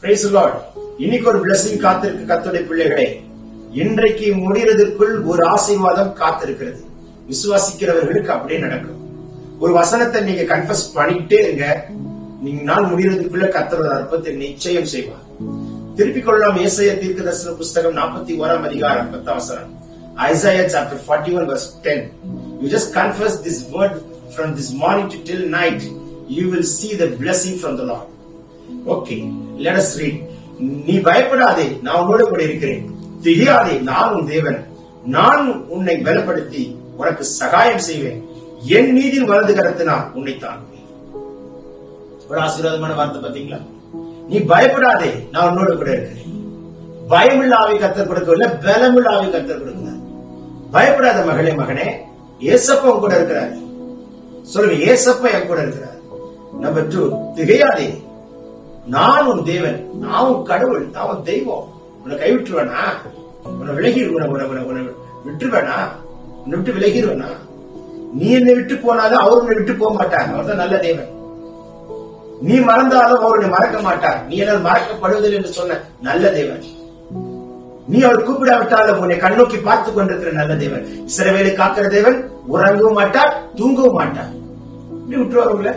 Praise the Lord. இன்னைக்கு ஒரு blessing காத்திருக்கு கத்துடைய பிள்ளைகளே இன்றைக்கு முடிகிறதுக்குள் ஒரு ஆசீர்வாதம் காத்திருக்கிறது விசுவாசிக்கிறவர்களுக்கு அப்படியே நடக்கும் ஒரு வசனத்தை நீங்க கன்ஃபஸ் பண்ணிட்டே இருங்க நீங்க நாள் முடிகிறதுக்குள்ள கத்தரோட அற்பத்தை நிச்சயம் செய்வார் திருப்பிக் கொள்ளலாம் ஏசைய தீர்க்க தரிசன புஸ்தகம் நாற்பத்தி ஓராம் அதிகாரம் பத்தாம் வசனம் Isaiah chapter 41 verse 10. You just confess this word from this morning to till night. You will see the blessing from the Lord. Okay, let us read. நீ பயப்படாதே நான் உன்னோடு கூட இருக்கிறேன் திகையாதே நான் உன் தேவன் நான் உன்னை பலப்படுத்தி உனக்கு சகாயம் செய்வேன் என் நீதியின் வலது கரத்தினால் உன்னை தாங்குவேன் ஒரு ஆசீர்வாதமான வார்த்தை பாத்தீங்களா நீ பயப்படாதே நான் உன்னோடு கூட இருக்கிறேன் பயமுள்ள ஆவி கத்தர் கொடுக்கவில்லை பலமுள்ள ஆவி கத்தர் கொடுக்கிறார் பயப்படாத மகளே மகனே ஏசப்பா உன் கூட இருக்கிறார் சொல்லுங்க ஏசப்பா என் கூட இருக்கிறார் நம்பர் டூ திகையாதே நான் உன் தேவன் நான் உன் கடவுள் நான் உன் தெய்வம் உன்னை கைவிட்டுருவேனா உன்னை விலகி உன்னை உன்னை உன்னை உன்னை விட்டுருவேனா உன்னை விட்டு விலகிடுவேனா நீ என்னை விட்டு போனாலும் அவர் உன்னை விட்டு போக மாட்டார் அவர் தான் நல்ல தேவன் நீ மறந்தாலும் அவர் உன்னை மறக்க மாட்டார் நீ என்னால் மறக்கப்படுவதில்லை என்று சொன்ன நல்ல தேவன் நீ அவர் கூப்பிடாவிட்டாலும் உன்னை கண்ணோக்கி பார்த்துக் கொண்டிருக்கிற நல்ல தேவன் இஸ்ரவேலை காக்கிற தேவன் உறங்கவும் மாட்டார் தூங்கவும் மாட்டார் இப்படி விட்டுருவார் உங்களை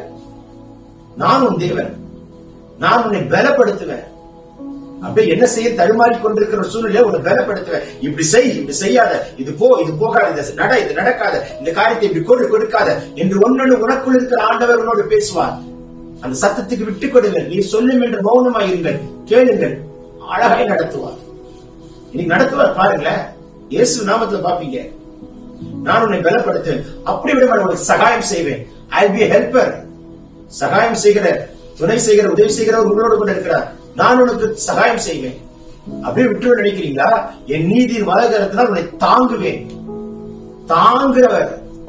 நான் உன் தேவன் நான் உன்னை பலப்படுத்துவேன் அப்படியே என்ன செய்ய தடுமாறி கொண்டிருக்கிற சூழ்நிலை உன்னை பலப்படுத்துவேன் இப்படி செய் இப்படி செய்யாத இது போ இது போகாத இது நட இது நடக்காத இந்த காரியத்தை இப்படி கொடு கொடுக்காத என்று ஒன்னொன்னு உனக்குள் இருக்கிற ஆண்டவர் உன்னோடு பேசுவார் அந்த சத்தத்துக்கு விட்டுக் கொடுங்கள் நீ சொல்லும் என்று மௌனமாய் இருங்கள் கேளுங்கள் அழகாய் நடத்துவார் இன்னைக்கு நடத்துவார் பாருங்களேன் இயேசு நாமத்துல பாப்பீங்க நான் உன்னை பலப்படுத்துவேன் அப்படி விட உனக்கு சகாயம் செய்வேன் ஐ பி ஹெல்பர் சகாயம் செய்கிற துணை செய்கிற உதவி செய்கிறவர் உங்களோடு கூட இருக்கிறார் நான் உனக்கு சகாயம் செய்வேன் அப்படியே விட்டு நினைக்கிறீங்களா என் நீதியின் வலகரத்தினால் உன்னை தாங்குவேன் தாங்குறவர்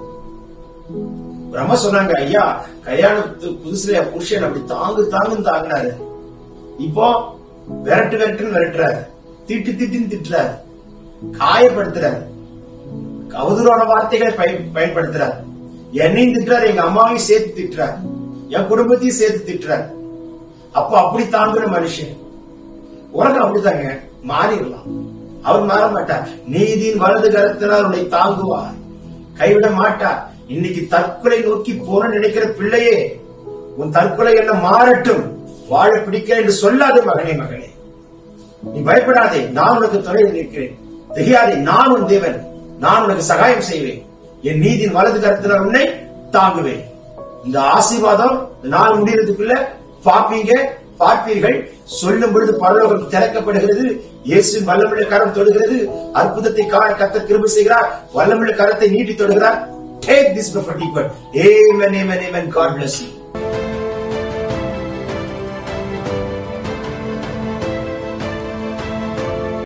ஒரு அம்மா சொன்னாங்க ஐயா கல்யாணத்து புதுசுல என் புருஷன் அப்படி தாங்கு தாங்குன்னு தாங்கினாரு இப்போ விரட்டு விரட்டுன்னு விரட்டுறாரு திட்டு திட்டுன்னு திட்டுறாரு காயப்படுத்துறாரு கவுதரோட வார்த்தைகளை பயன்- பயன்படுத்துறாரு என்னையும் திட்டுறாரு எங்க அம்மாவையும் சேர்த்து திட்டுறாரு என் குடும்பத்தையும் சேர்த்து திட்டுறாரு அப்போ அப்படி தாங்குற மனுஷன் உலகம் அப்படிதாங்க மாறிடலாம் அவர் மாற மாட்டார் நீதியின் வலது கரத்தினால் உன்னை தாங்குவார் கைவிட மாட்டார் இன்னைக்கு தற்கொலை நோக்கி போற நினைக்கிற பிள்ளையே உன் தற்கொலை என்ன மாறட்டும் வாழ பிடிக்க என்று சொல்லாதே மகனே மகனே நீ பயப்படாதே நான் உனக்கு துணை நிற்கிறேன் திகையாதே நான் உன் தேவன் நான் உனக்கு சகாயம் செய்வேன் என் நீதியின் வலது கரத்தினால் உன்னை தாங்குவேன் இந்த ஆசீர்வாதம் இந்த நாள் முடியறதுக்குள்ள பார்ப்பீங்க பார்ப்பீர்கள் சொல்லும் பொழுது பரலோகம் திறக்கப்படுகிறது இயேசுவின் வல்லமுள்ள கரம் தொடுகிறது அற்புதத்தை காண கத்த கிருபை செய்கிறார் வல்லமுள்ள கரத்தை நீட்டி தொடுகிறார் take this prophetic word amen amen amen god bless you